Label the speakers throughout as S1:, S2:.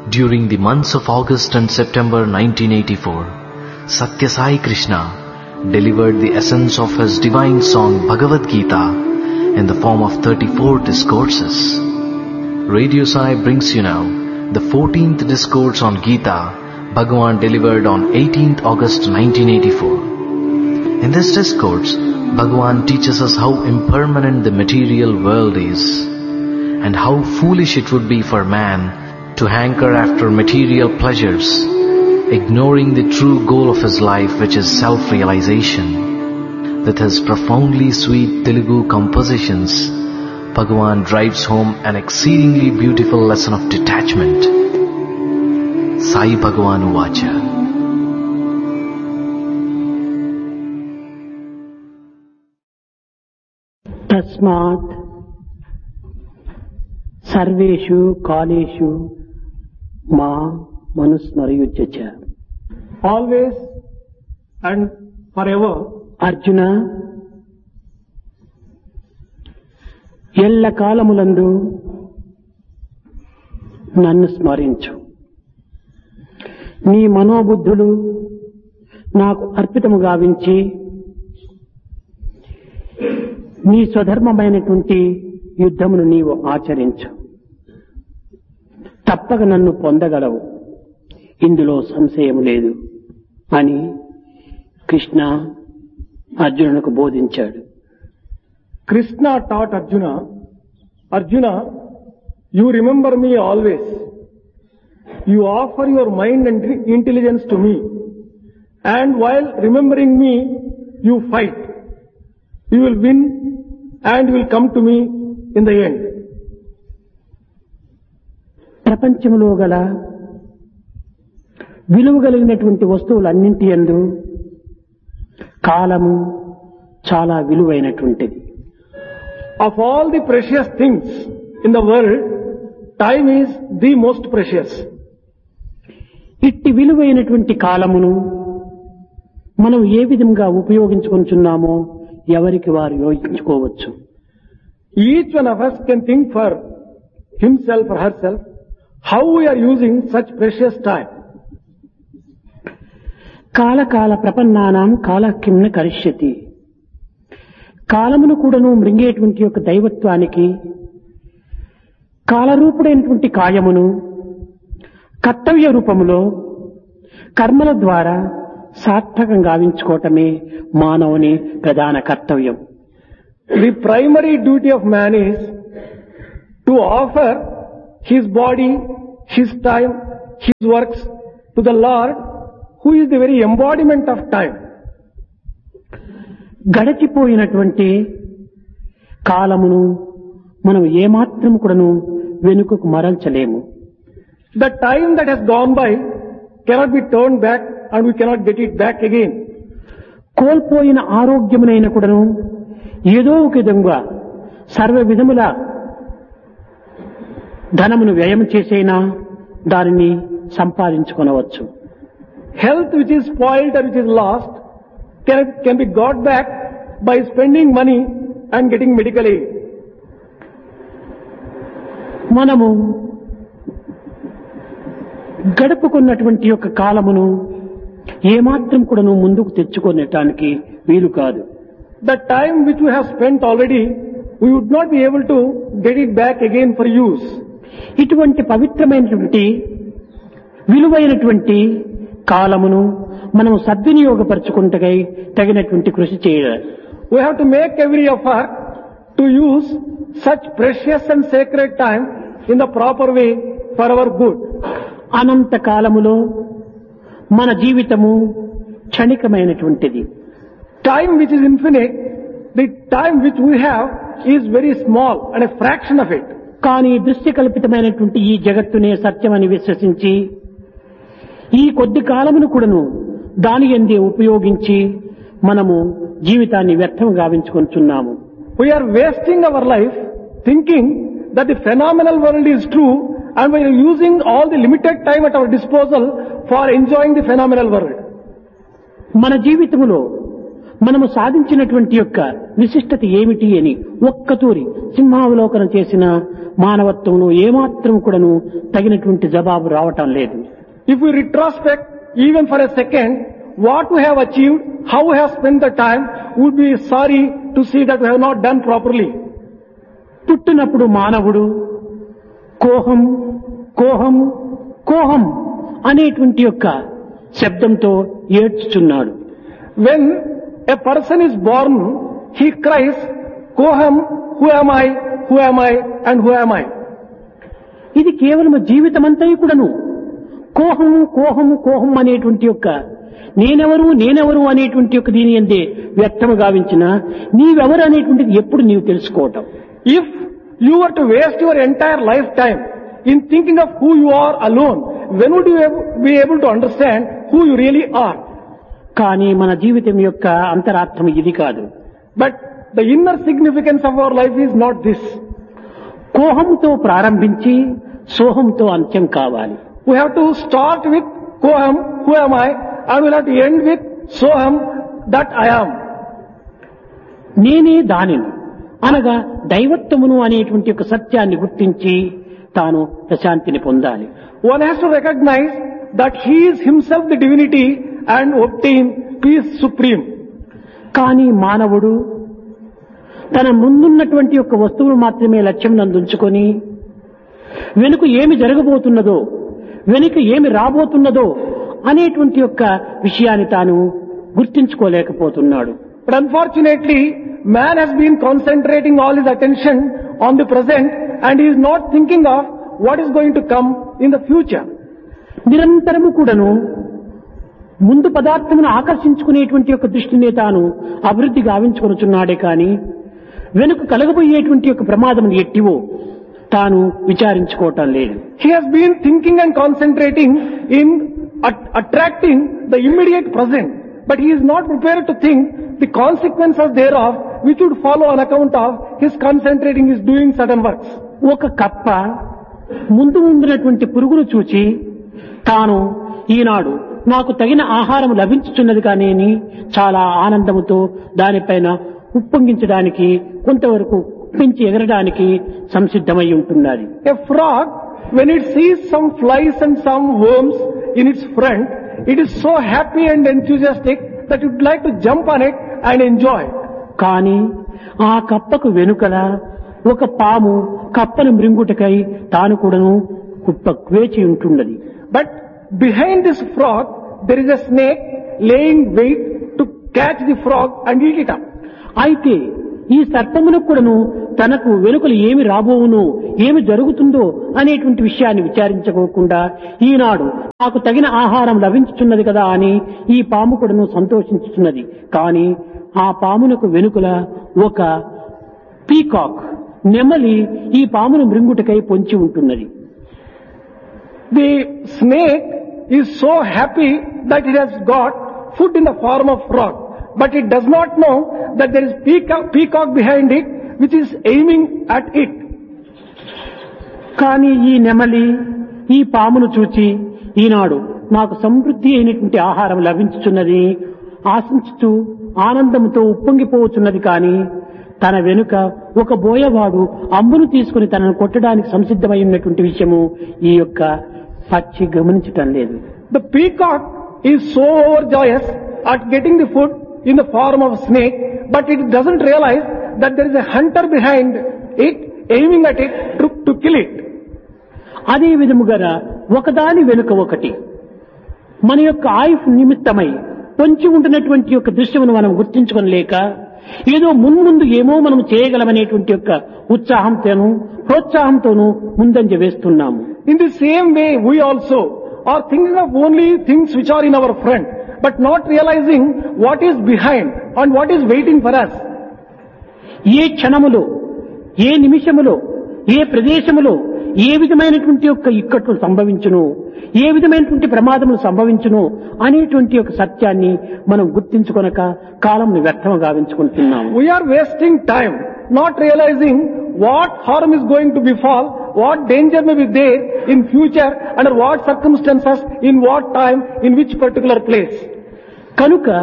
S1: During the months of August and September 1984, Satya Sai Krishna delivered the essence of his divine song Bhagavad Gita in the form of 34 discourses. Radio Sai brings you now the 14th discourse on Gita Bhagavan delivered on 18th August 1984. In this discourse, Bhagavan teaches us how impermanent the material world is and how foolish it would be for man to hanker after material pleasures, ignoring the true goal of his life which is self-realization. With his profoundly sweet Telugu compositions, Bhagavan drives home an exceedingly beautiful lesson of detachment. Sai Bhagavan Uvacha
S2: తస్మాత్ సర్వేషు కాలేషు మా మనుస్మరయుజ్య
S3: always and forever,
S2: Arjuna ఎల్ల కాలములందు నన్ను స్మరించు నీ మనోబుద్ధులు నాకు అర్పితము గావించి నీ స్వధర్మమైనటువంటి యుద్ధమును నీవు ఆచరించు తప్పక నన్ను పొందగలవు ఇందులో సంశయం లేదు అని కృష్ణ అర్జునునికి బోధించాడు
S3: Krishna taught Arjuna, Arjuna, you remember me always. You offer your mind and intelligence to me. And while remembering me, you fight. You will win and you will come to me in the end.
S2: ప్రపంచంలో గల విలువ కలిగినటువంటి వస్తువులన్నింటి యందు కాలము చాలా విలువైనటువంటిది
S3: Of all the precious things in the world, time is the most precious.
S2: ఇట్టి విలువైనటువంటి కాలమును మనం ఏ విధంగా ఉపయోగించుకుంటున్నామో ఎవరికి వారు యోచించుకోవచ్చు
S3: Each one of us can think for himself or herself how we are using such precious time.
S2: కాలకాల ప్రపన్నానాం కాల కిమ్న కరిష్యతి కాలమును కూడాను మృంగేటువంటి యొక్క దైవత్వానికి కాలరూపుడైనటువంటి కాయమును కర్తవ్య రూపములో కర్మల ద్వారా సార్థకం గావించుకోవటమే మానవుని ప్రధాన కర్తవ్యం
S3: The primary duty of man is to offer his body, his time, his works to the Lord who is the very embodiment of time.
S2: గడచిపోయినటువంటి కాలమును మనం ఏమాత్రం కూడాను వెనుకకు మరల్చలేము
S3: The time that has gone by cannot be turned back and we cannot get it back again.
S2: కోల్పోయిన ఆరోగ్యమునైన కూడాను ఏదో ఒక విధంగా సర్వ విధముల ధనమును వ్యయం చేసైనా దానిని సంపాదించుకొనవచ్చు
S3: Health which is spoiled or which is lost can, can be got back by spending money and getting medical aid.
S2: మనము గడుపుకున్నటువంటి యొక్క కాలమును ఏమాత్రం కూడాను ముందుకు తెచ్చుకునేటానికి వీలు కాదు
S3: The time which we have spent already, we would not be able to get it back again for use.
S2: ఇటువంటి పవిత్రమైనటువంటి విలువైనటువంటి కాలమును మనం సద్వినియోగపరచుకుంటకై తగినటువంటి కృషి చేయాలి
S3: We have to make every effort to use such precious and sacred time in the proper way for our good.
S2: అనంత కాలములో మన జీవితము క్షణికమైనటువంటిది
S3: Time which is infinite, the time which we have is very small and a fraction of it.
S2: కానీ దృష్టి కల్పితమైనటువంటి ఈ జగత్తునే సత్యమని విశ్వసించి ఈ కొద్ది కాలమును కూడాను దాని ఎందే ఉపయోగించి మనము జీవితాన్ని వ్యర్థం గావించుకుంటున్నాము
S3: We are wasting our life thinking that the phenomenal world is true and we are using all the limited time at our disposal for enjoying the phenomenal world.
S2: మన జీవితములో మనము సాధించినటువంటి యొక్క విశిష్టత ఏమిటి అని ఒక్కతూరి సింహావలోకనం చేసిన మానవత్వంలో ఏమాత్రం కూడాను తగినటువంటి జవాబు రావటం లేదు
S3: If we retrospect even for a second what we have achieved, how we have spent the time, we would be sorry to see that we have not done properly.
S2: పుట్టినప్పుడు మానవుడు కోహం కోహం కోహం అనేటువంటి యొక్క శబ్దంతో ఏడ్చుచున్నాడు
S3: When a person is born, he cries, Koham, who am I, who am I, and who am I?
S2: ఇది కేవలం జీవితమంతా కూడాను కోహము కోహము కోహం అనేటువంటి యొక్క నేనెవరు నేనెవరు అనేటువంటి యొక్క దీని అందే వ్యక్తము గావించిన నీవెవరు అనేటువంటిది ఎప్పుడు నీవు తెలుసుకోవటం
S3: If you were to waste your entire lifetime in thinking of who you are alone, when would you ab- be able to understand who you really are?
S2: కానీ మన జీవితం యొక్క అంతరార్థం ఇది కాదు
S3: But the inner significance of our life is not this.
S2: కోహంతో ప్రారంభించి సోహంతో అంత్యం కావాలి
S3: We have to start with Koham, who am I, and we'll have to end with Soham, that I am.
S2: నేనే దానిని అనగా దైవత్వమును అనేటువంటి ఒక సత్యాన్ని గుర్తించి తాను ప్రశాంతిని పొందాలి
S3: One has to recognize that he is himself the divinity and obtain peace supreme.
S2: కానీ మానవుడు తన ముందున్నటువంటి యొక్క వస్తువును మాత్రమే లక్ష్యం నందుంచుకొని వెనుక ఏమి జరగబోతున్నదో వెనుక ఏమి రాబోతున్నదో అనేటువంటి యొక్క విషయాన్ని తాను గుర్తించుకోలేకపోతున్నాడు
S3: But unfortunately, man has been concentrating all his attention on the present and he is not thinking of what is going to come in the future.
S2: నిరంతరము కూడాను ముందు పదార్థమును ఆకర్షించుకునేటువంటి యొక్క దృష్టిని తాను అభివృద్ధి గావించుకొనుచున్నాడే కానీ వెనుక కలగబోయేటువంటి యొక్క ప్రమాదమును ఎట్టివో తాను విచారించుకోవటం లేదు
S3: He has been thinking and concentrating in at- attracting the immediate present, but he is not prepared to think the consequences thereof which would follow on account of his concentrating is doing certain works.
S2: ఒక కప్ప ముందు ఉండినటువంటి పురుగును చూచి తాను ఈనాడు నాకు తగిన ఆహారం లభించుచున్నది కానీ చాలా ఆనందముతో దానిపైన ఉప్పొంగించడానికి కొంతవరకు పెంచి ఎగరడానికి సంసిద్ధమై ఉంటున్నది
S3: A frog, when it sees some flies and some worms in its front, it is so happy and enthusiastic that it would like to jump on it and enjoy.
S2: కానీ ఆ కప్పకు వెనుకల ఒక పాము కప్పను మృంగుటకై తాను కూడాను కుప్ప వేచి ఉంటున్నది
S3: But behind this frog, there is a snake laying wait to catch the frog and eat it up.
S2: అయితే ఈ సర్పమునకు కూడాను తనకు వెనుకలు ఏమి రాబోవును ఏమి జరుగుతుందో అనేటువంటి విషయాన్ని విచారించుకోకుండా ఈనాడు నాకు తగిన ఆహారం లభించుతున్నది కదా అని ఈ పాము కూడాను సంతోషించుతున్నది కానీ ఆ పామునకు వెనుకల ఒక పీకాక్ నెమలి ఈ పామును మృంగుటకై పొంచి ఉంటున్నది
S3: The snake is so happy that it has got food in the form of frog. But it does not know that there is peacock, peacock behind it which is aiming at it.
S2: కానీ ఈ నెమలి ఈ పామును చూచి ఈనాడు నాకు సమృద్ధి అయినటువంటి ఆహారం లభించుచున్నది ఆశించుతూ ఆనందంతో ఉప్పొంగిపోవచ్చున్నది కానీ తన వెనుక ఒక బోయవాడు అంబును తీసుకుని తనను కొట్టడానికి సంసిద్ధమై ఉన్నటువంటి విషయము ఈ యొక్క పక్షి గమనించటం లేదు
S3: The peacock is so overjoyous at getting the food in the form of snake, but it doesn't realize that there is a hunter behind it aiming at it to, to kill it.
S2: అదే విధముగా ఒకదాని వెనుక ఒకటి మన యొక్క ఆయుష్ నిమిత్తమై పొంచి ఉంటున్నటువంటి యొక్క దృశ్యమును మనం గుర్తించుకోలేక ఏదో మున్ముందు ఏమో మనం చేయగలమనేటువంటి యొక్క ఉత్సాహంతోనూ ప్రోత్సాహంతోనూ ముందంజ వేస్తున్నాము
S3: In the same way, we also are thinking of only things which are in our front, but not realizing what is behind and what is waiting for us.
S2: ఏ క్షణములో ఏ నిమిషములో ఏ ప్రదేశములో ఏ విధమైనటువంటి యొక్క ఇక్కట్లు సంభవించును ఏ విధమైనటువంటి ప్రమాదములు సంభవించును అనేటువంటి యొక్క సత్యాన్ని మనం గుర్తించుకొనక కాలంను వ్యర్థము గావించుకుంటున్నాము
S3: We are wasting time, not realizing what harm is going to befall, what danger may be there in future, under what circumstances, in what time, in which particular place.
S2: కనుక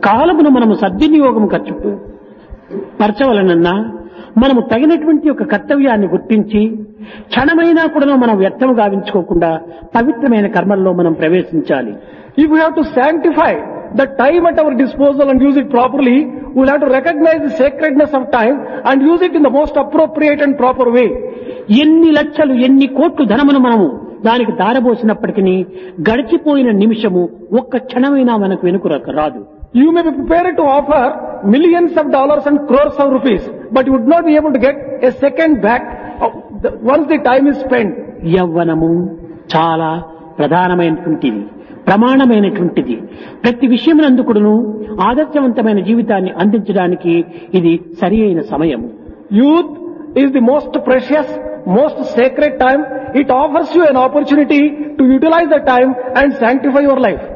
S2: కాలమును మనము సద్వినియోగం ఖర్చు పరచవలనన్నా మనము తగినటువంటి ఒక కర్తవ్యాన్ని గుర్తించి క్షణమైనా కూడా మనం వ్యర్థము గావించుకోకుండా పవిత్రమైన కర్మల్లో మనం ప్రవేశించాలి
S3: If we have to sanctify the time at our disposal and use it properly, we'll have to recognize the sacredness of time and use it in the most appropriate and proper way.
S2: ఎన్ని లక్షలు ఎన్ని కోట్లు ధనమును మనము దానికి దారబోసినప్పటికీ గడిచిపోయిన నిమిషము ఒక్క క్షణమైనా మనకు వెనుక రాదు
S3: You may be prepared to offer millions of dollars and crores of rupees, but you would not be able to get a second back of the, once the time is spent.
S2: యవ్వనము చాలా ప్రధానమైనటువంటిది ప్రమాణమైనటువంటిది ప్రతి విషయమునందుకుడును ఆదర్శవంతమైన జీవితాన్ని అందించడానికి ఇది సరి అయిన సమయం
S3: Youth is the most precious, most sacred time. It offers you an opportunity to utilize the time and sanctify your life.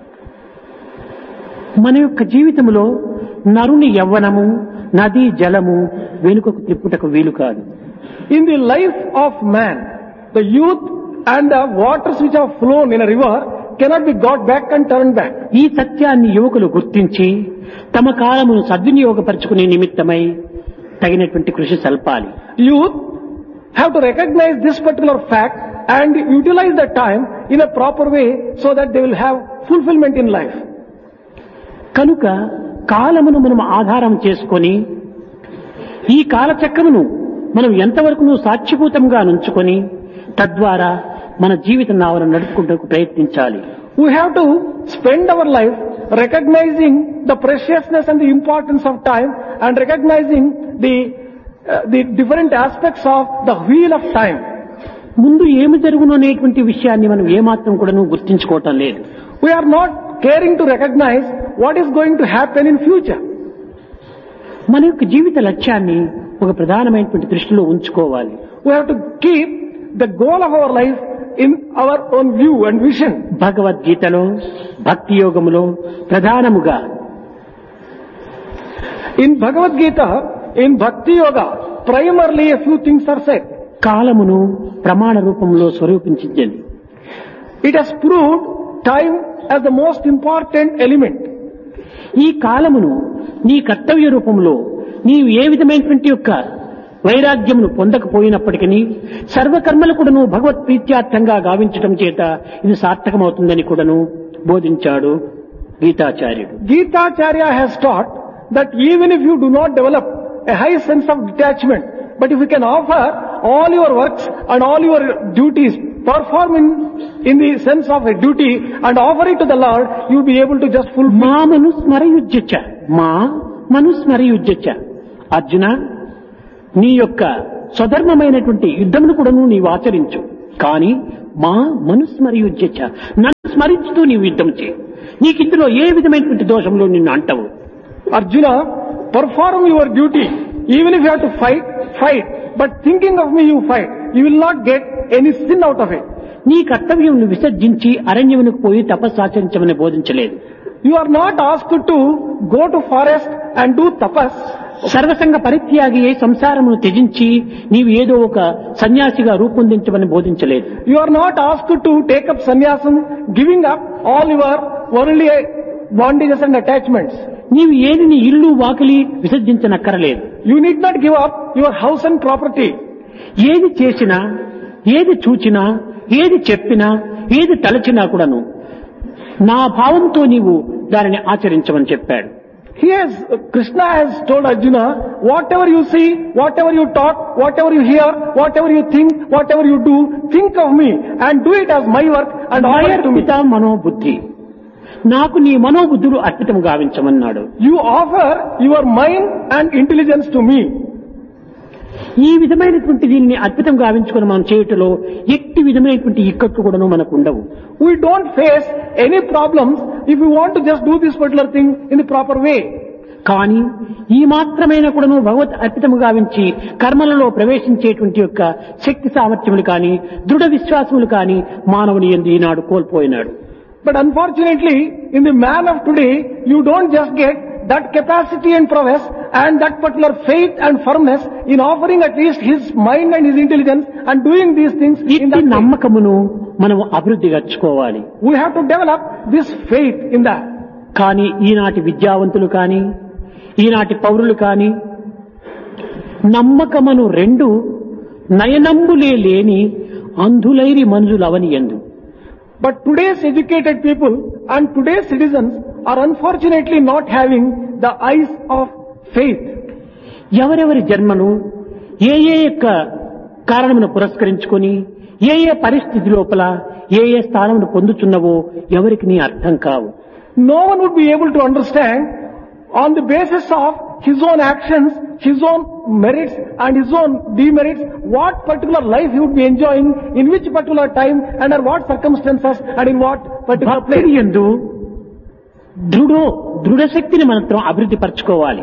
S2: మన యొక్క జీవితంలో నరుని యవ్వనము నది జలము వెనుకకు తిప్పుటకు వీలు కాదు
S3: In the life of man, the youth and the waters which have flown in a river cannot be got back and turned back.
S2: ఈ సత్యాన్ని యువకులు గుర్తించి తమ కాలమును సద్వినియోగపరుచుకునే నిమిత్తమై తగినటువంటి కృషి సల్పాలి
S3: Youth have to recognize this particular fact and utilize the time in a proper way so that they will have fulfillment in life.
S2: కనుక కాలమును మనం ఆధారం చేసుకొని ఈ కాలచక్రమును మనం ఎంతవరకు సాక్షిభూతంగా నుంచుకొని తద్వారా మన జీవిత నావను నడుపుకుంటూ ప్రయత్నించాలి
S3: We have to spend our life recognizing the preciousness and the importance of time and recognizing the, uh, the different aspects of the wheel of time.
S2: ముందు ఏమి జరుగును అనేటువంటి విషయాన్ని మనం ఏమాత్రం కూడా గుర్తించుకోవటం లేదు
S3: We are not caring to recognize what is going to happen in future.
S2: మన యొక్క జీవిత లక్ష్యాన్ని ఒక ప్రధానమైనటువంటి దృష్టిలో ఉంచుకోవాలి
S3: We have to keep the goal of our life in our own view and vision.
S2: భగవద్గీతలో భక్తి యోగములో ప్రధానముగా
S3: In Bhagavad Gita, in Bhakti Yoga, primarily a few things are said.
S2: కాలమును ప్రమాణ రూపంలో స్వరూపించింది
S3: It has proved time as the most important element.
S2: ఈ కాలమును నీ కర్తవ్య రూపంలో నీవు ఏ విధమైనటువంటి యొక్క వైరాగ్యమును పొందకపోయినప్పటికీ సర్వకర్మలు కూడాను భగవత్ ప్రీత్యార్థంగా గావించటం చేత ఇది సార్థకమవుతుందని కూడాను బోధించాడు గీతాచార్యుడు
S3: Gita Charya has taught that even if you do not develop a high sense of detachment, but if you can offer all your works and all your duties, perform in, in the sense of a duty and offer it to the Lord, you'll be able to just fulfill.
S2: మా మనుస్మరయుజ్యచ మా మనుస్మరయుజ్యచ అర్జున నీ యొక్క స్వధర్మమైనటువంటి యుద్ధమును కూడాను నీవు ఆచరించు కానీ మా మనుస్మరయుజ్యచ నన్ను స్మరించుతూ నీవు యుద్ధం చేయి నీకు ఇందులో ఏ విధమైనటువంటి దోషంలో నిన్ను అంటవు
S3: Arjuna, perform your duty. Even if you have to fight, fight. But thinking of me, you fight. You will not get any sin out of it.
S2: నీ కర్తవ్యం విసర్జించి అరణ్యమునకు పోయి తపస్సాచరించమని బోధించలేదు
S3: You are not asked to go to forest and do tapas.
S2: సర్వసంగ పరిత్యాగి అయి సంసారమును త్యజించి నీవు ఏదో ఒక సన్యాసిగా రూపొందించమని బోధించలేదు
S3: You are not asked to take up sannyasam, giving up all your worldly bondages and attachments.
S2: నీవు ఏది నీ ఇల్లు వాకిలి విసర్జించనక్కరలేదు
S3: You need not give up your house and property.
S2: ఏది చేసినా ఏది చూచినా ఏది చెప్పినా ఏది తలచినా కూడాను నా భావంతో నీవు దానిని ఆచరించమని చెప్పాడు
S3: He has, Krishna has told Arjuna, whatever you see, whatever you talk, whatever you hear, whatever you think, whatever you do, think of me and do it as my work and offer it to me.
S2: Arpita మనోబుద్ధి నాకు నీ మనోబుద్ధులు అర్పితం గావించమన్నాడు
S3: You offer your mind and intelligence to me.
S2: ఈ విధమైనటువంటి దీనిని అద్భుతం గావించుకొని మనం చేయుటలో ఎట్టి విధమైనటువంటి ఇక్కట్లు కూడాను మనకు ఉండవు
S3: We don't face any problems if we want to just do this particular thing in the proper way.
S2: కానీ ఈ మాత్రమైన కూడాను భగవత్ అర్పితము గావించి కర్మలలో ప్రవేశించేటువంటి యొక్క శక్తి సామర్థ్యములు కానీ దృఢ విశ్వాసములు కానీ మానవుని ఎందు ఈనాడు కోల్పోయినాడు
S3: But unfortunately, in the man of today, you don't just get that capacity and prowess and that particular faith and firmness in offering at least his mind and his intelligence and doing these things in
S2: ఇట్టి
S3: that way.
S2: నమ్మకమును మనం అభివృద్ధి గచ్చుకోవాలి
S3: We have to develop this faith in that.
S2: కానీ ఈనాటి విద్యావంతులు కానీ ఈనాటి పౌరులు కానీ నమ్మకమను రెండు నయనంబులే లేని అంధులైరి మంజులవని ఎందు
S3: But today's educated people and today's citizens are unfortunately not having the eyes of faith.
S2: ఎవరెవరి జన్మను ఏ ఏ యొక్క కారణమును పురస్కరించుకొని ఏ ఏ పరిస్థితి లోపల ఏ ఏ స్థానమును పొందుతున్నవో ఎవరికి నీ అర్థం కావు
S3: No one would be able to understand on the basis of his own actions, his own merits and his own demerits, what particular life he would be enjoying, in which particular time, under what circumstances, and in what particular
S2: భక్తుడి
S3: place.
S2: ఎందు దృఢో దృఢ శక్తిని మాత్రం అభివృద్ధి పరచుకోవాలి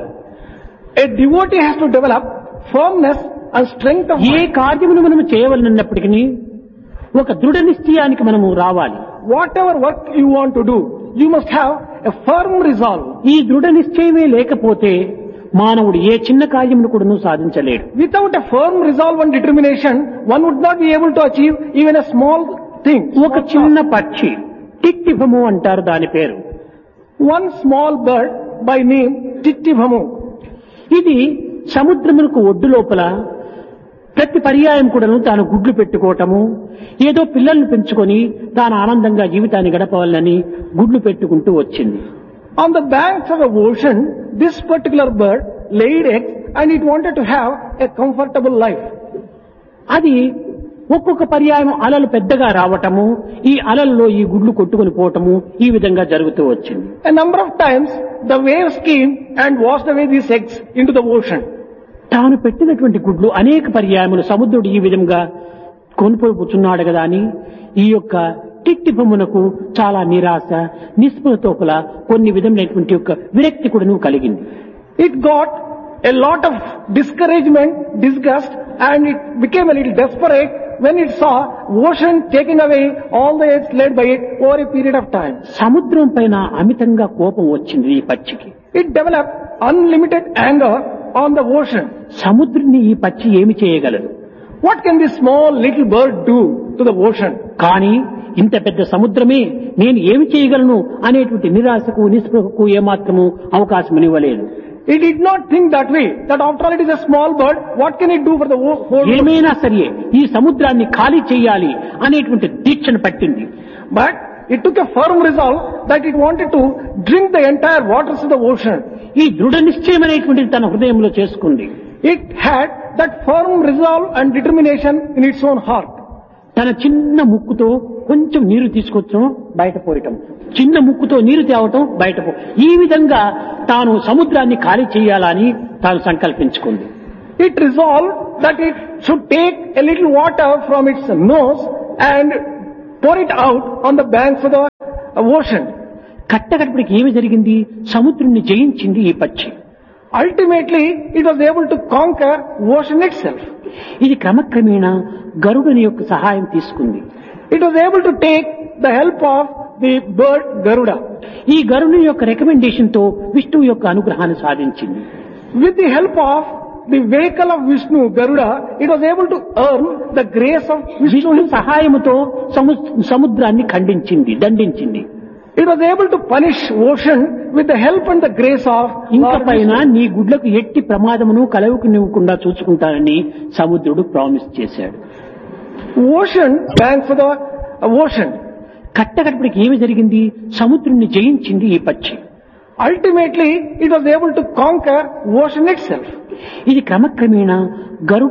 S3: A devotee has to develop firmness and strength of
S2: A
S3: mind.
S2: కార్యమును మనము చేయవలనప్పటికీ ఒక దృఢ నిశ్చయానికి మనము రావాలి
S3: Whatever work you want to do, you must have a firm resolve.
S2: ఈ దృఢ నిశ్చయమే లేకపోతే మానవుడు ఏ చిన్న కార్యమును కూడాను సాధించలేడు
S3: Without a firm resolve and determination, one would not be able to achieve even a small thing.
S2: ఒక చిన్న పక్షి టిక్టిఫము అంటారు దాని పేరు
S3: One small bird by name Tittivhamu.
S2: ఇది సముద్రమునకు ఒడ్డు లోపల ప్రతి పర్యాయం కూడాను తాను గుడ్లు పెట్టుకోవటము ఏదో పిల్లల్ని పెంచుకొని తాను ఆనందంగా జీవితాన్ని గడపవాలని గుడ్లు పెట్టుకుంటూ వచ్చింది
S3: On the banks of the ocean, this particular bird laid eggs and it wanted to have a comfortable life.
S2: అది ఒక్కొక్క పర్యాయం అలలు పెద్దగా రావటము ఈ అలల్లో ఈ గుడ్లు కొట్టుకుని పోవటము ఈ విధంగా జరుగుతూ వచ్చింది
S3: A number of times, the waves came and washed away these eggs into the ocean.
S2: తాను పెట్టినటువంటి గుడ్లు అనేక పర్యాయములు సముద్రుడు ఈ విధంగా కొనుపోతున్నాడు కదా అని ఈ యొక్క టిట్టి బొమ్మనకు చాలా నిరాశ నిస్పృహతోపల కొన్ని విధమైనటువంటి యొక్క విరక్తి కూడా కలిగింది
S3: It got a lot of discouragement, disgust, and it became a little desperate when it saw ocean taking away all the eggs laid by it over a period of time.
S2: సముద్రం పైన అమితంగా కోపం వచ్చింది ఈ పక్షికి
S3: It developed unlimited anger on the ocean.
S2: సముద్రుని ఈ పక్షి ఏమి చేయగలదు
S3: What can this small little bird do to the ocean?
S2: కానీ ఇంత పెద్ద సముద్రమే నేను ఏమి చేయగలను అనేటువంటి నిరాశకు నిస్పృహకు ఏమాత్రము అవకాశం ఇవ్వలేదు
S3: It did not think that way, that after all it is a small bird, what can it do for the wo- whole world?
S2: ఏమైనా సరే ఈ సముద్రాన్ని ఖాళీ చేయాలి అనేటువంటి దీక్షను పట్టింది
S3: But it took a firm resolve that it wanted to drink the entire waters of the ocean.
S2: ఈ దృఢ నిశ్చయం అనేటువంటిది తన హృదయంలో చేసుకుంది
S3: It had that firm resolve and determination in its own heart.
S2: తన చిన్న ముక్కుతో కొంచెం నీరు తీసుకొచ్చడం బయట పోయటం చిన్న ముక్కుతో నీరు తేవటం బయట పో ఈ విధంగా తాను సముద్రాన్ని ఖాళీ చేయాలని తాను సంకల్పించుకుంది
S3: It resolved that it should take a little water from its nose and pour it out on the banks of the ocean.
S2: కట్టకడపడికి ఏమి జరిగింది సముద్రుణ్ణి జయించింది ఈ పక్షి
S3: Ultimately, it was able to conquer ocean itself.
S2: ఇది క్రమక్రమేణా గరుడుని యొక్క సహాయం తీసుకుంది
S3: It was able to take the help of the bird Garuda.
S2: ఈ గరుని యొక్క రికమెండేషన్ తో విష్ణువు యొక్క అనుగ్రహాన్ని సాధించింది
S3: With the help of the vehicle of Vishnu, Garuda, it was able to earn the grace of Vishnu
S2: విష్ణువు
S3: himself.
S2: సహాయముతో సము- సముద్రాన్ని ఖండించింది దండించింది
S3: It was able to punish ocean with the help and the grace of
S2: ఇంక
S3: Lord
S2: పైన
S3: Vishnu.
S2: నీ గుడ్లకు ఎట్టి ప్రమాదమును కలవకునివ్వకుండా చూసుకుంటానని సముద్రుడు promise చేశాడు
S3: Ocean, banks of the ocean.
S2: కట్టకడపడికి ఏమి జరిగింది సముద్రుణ్ణి జయించింది ఈ పక్షి
S3: Ultimately, it was able to conquer ocean itself.
S2: ఇది క్రమక్రమేణా గరుడు